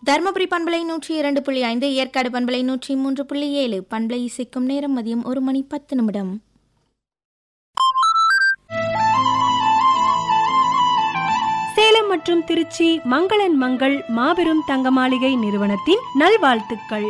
தருமபுரி பண்பலை நூற்றி இரண்டு புள்ளி ஐந்து ஏற்காடு பண்பலை நூற்றி மூன்று புள்ளி ஏழு பண்பலை இசைக்கும் நேரம் மதியம் ஒரு மணி பத்து நிமிடம் சேலம் மற்றும் திருச்சி மங்களன் மங்கள் மாபெரும் தங்க மாளிகை நிறுவனத்தின் நல்வாழ்த்துக்கள்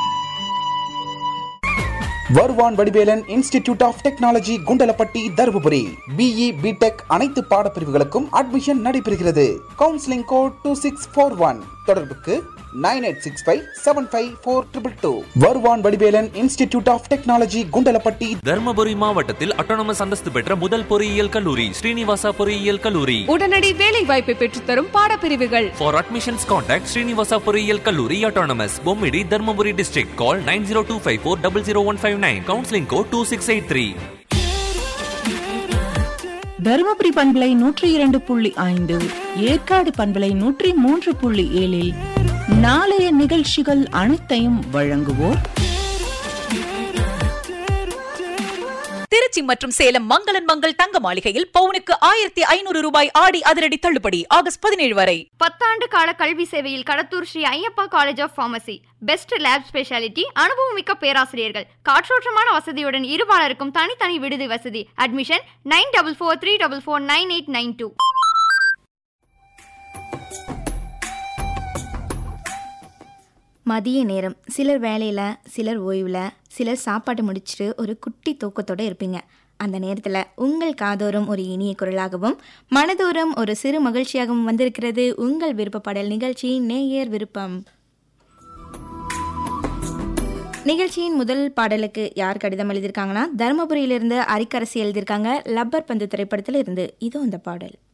Varuvan Vadivelan institute of technology Kundalapatti Dharmapuri BE BTech அனைத்து பாடப்பிரிவுகளுக்கும் அட்மிஷன் நடைபெறுகிறது counselling code two six four one தொடர்புக்கு nine eight six five seven five four triple two Varuvan Vadivelan institute of technology Kundalapatti Dharmapuri மாவட்டத்தில் அட்டானமஸ் அந்தஸ்து பெற்ற முதல் பொறியியல் கல்லூரி ஸ்ரீனிவாசா பொறியியல் கல்லூரி உடனடி வேலை வாய்ப்பை பெற்றுத்தரும் பாடப்பிரிவுகள் ஃபார் அட்மிஷன்ஸ் கான்டாக்ட் ஸ்ரீனிவாசா பொறியியல் கல்லூரி autonomous Bommidi Dharmapuri district call nine zero two five four double zero one five nine counselling code two six eight three Dharmapuri பண்பலை நூற்றி இரண்டு புள்ளி ஐந்து ஏற்காடு பண்பலை நூற்றி மூன்று புள்ளி ஏழில் நாளைய நிகழ்ச்சிகள் அனைத்தையும் வழங்குவோர் திருச்சி மற்றும் சேலம் மங்களன் மங்கள் தங்க மாளிகையில் பவுனுக்கு ஆயிரத்தி ஐநூறு ரூபாய் ஆடி அதிரடி தள்ளுபடி ஆகஸ்ட் பதினேழு வரை பத்தாண்டு கால கல்வி சேவையில் Kadathur Shri Ayyappa college of pharmacy best lab speciality அனுபவமிக்க பேராசிரியர்கள் காற்றோட்டமான வசதியுடன் இருபாலருக்கும் தனித்தனி விடுதி வசதி admission nine double four three double four nine eight nine two மதிய நேரம் சிலர் வேலையில் சிலர் ஓய்வில் சிலர் சாப்பாடு முடிச்சுட்டு ஒரு குட்டி தூக்கத்தோடு இருப்பீங்க அந்த நேரத்தில் உங்கள் காதோறும் ஒரு இனிய குரலாகவும் மனதோறும் ஒரு சிறு மகிழ்ச்சியாகவும் வந்திருக்கிறது உங்கள் விருப்பப்பாடல் நிகழ்ச்சி நேயர் விருப்பம் நிகழ்ச்சியின் முதல் பாடலுக்கு யார் கடிதம் எழுதியிருக்காங்கன்னா தருமபுரியிலிருந்து அரிக்கரசி எழுதியிருக்காங்க லப்பர் பந்து திரைப்படத்தில் இருந்து இதோ அந்த பாடல்